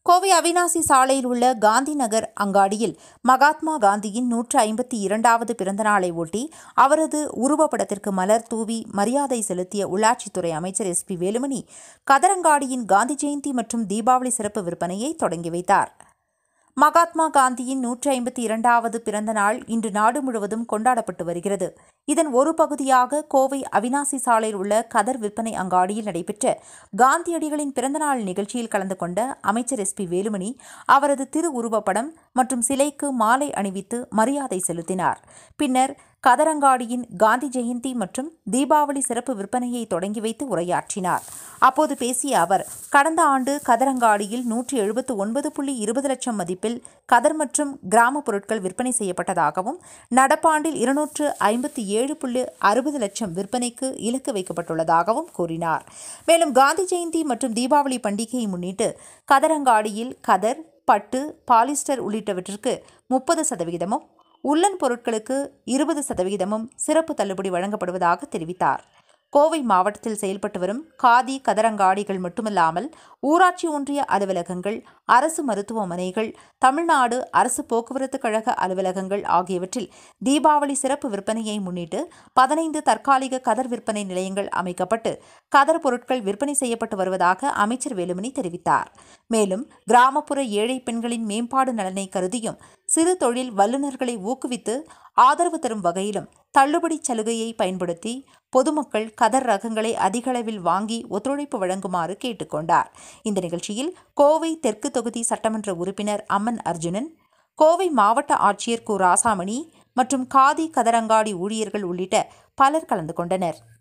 கோவை அவினாசி சாலையில் உள்ள காந்தி நகர் அங்காடியில் மகாத்மா காந்தியின் நூற்று ஐம்பத்தி இரண்டாவது பிறந்தநாளை ஒட்டி அவரது உருவப்படத்திற்கு மலர் தூவி மரியாதை செலுத்திய உள்ளாட்சித்துறை அமைச்சர் எஸ் பி வேலுமணி கதரங்காடியின் காந்தி ஜெயந்தி மற்றும் தீபாவளி சிறப்பு விற்பனையை தொடங்கி வைத்தார் மகாத்மா காந்தியின் நூற்றி ஐம்பத்தி இரண்டாவது பிறந்த நாள் இன்று நாடு முழுவதும் கொண்டாடப்பட்டு வருகிறது இதன் ஒரு பகுதியாக கோவை அவினாசி சாலையில் உள்ள கதர் விற்பனை அங்காடியில் நடைபெற்ற காந்தியடிகளின் பிறந்தநாள் நிகழ்ச்சியில் கலந்து கொண்ட அமைச்சர் எஸ் பி வேலுமணி அவரது திருவுருவப்படம் மற்றும் சிலைக்கு மாலை அணிவித்து மரியாதை செலுத்தினார் பின்னர் கதரங்காடியின் காந்தி ஜெயந்தி மற்றும் தீபாவளி சிறப்பு விற்பனையை தொடங்கி வைத்து உரையாற்றினார் அப்போது பேசிய அவர் கடந்த ஆண்டு கதரங்காடியில் நூற்றி எழுபத்து ஒன்பது புள்ளி இருபது லட்சம் மதிப்பில் கதர் மற்றும் கிராம பொருட்கள் விற்பனை செய்யப்பட்டதாகவும் நடப்பாண்டில் இருநூற்று ஐம்பத்தி ஏழு புள்ளி அறுபது லட்சம் விற்பனைக்கு இலக்கு வைக்கப்பட்டுள்ளதாகவும் கூறினார் மேலும் காந்தி ஜெயந்தி மற்றும் தீபாவளி பண்டிகையை முன்னிட்டு கதரங்காடியில் கதர் பட்டு பாலிஸ்டர் உள்ளிட்டவற்றிற்கு முப்பது சதவிகிதமும் உள்ளன் பொருட்களுக்கு இருபது சதவிகிதமும் சிறப்பு தள்ளுபடி வழங்கப்படுவதாக தெரிவித்தார் கோவை மாவட்டத்தில் செயல்பட்டு வரும் காதி கதரங்காடிகள் மட்டுமல்லாமல் ஊராட்சி ஒன்றிய அலுவலகங்கள் அரசு மருத்துவமனைகள் தமிழ்நாடு அரசு போக்குவரத்து கழக அலுவலகங்கள் ஆகியவற்றில் தீபாவளி சிறப்பு விற்பனையை முன்னிட்டு பதினைந்து தற்காலிக கதர் விற்பனை நிலையங்கள் அமைக்கப்பட்டு கதர் பொருட்கள் விற்பனை செய்யப்பட்டு வருவதாக அமைச்சர் வேலுமணி தெரிவித்தார் மேலும் கிராமப்புற ஏழை பெண்களின் மேம்பாடு நலனை கருதியும் சிறு தொழில் வல்லுநர்களை ஊக்குவித்து ஆதரவு தரும் வகையிலும் தள்ளுபடி சலுகையை பயன்படுத்தி பொதுமக்கள் கதர் ரகங்களை அதிகளவில் வாங்கி ஒத்துழைப்பு வழங்குமாறு கேட்டுக்கொண்டார் இந்த நிகழ்ச்சியில் கோவை தெற்கு தொகுதி சட்டமன்ற உறுப்பினர் அம்மன் அர்ஜுனன் கோவை மாவட்ட ஆட்சியர் கு ராசாமணி மற்றும் காதி கதரங்காடி ஊழியர்கள் உள்ளிட்ட பலர் கலந்து கொண்டனர்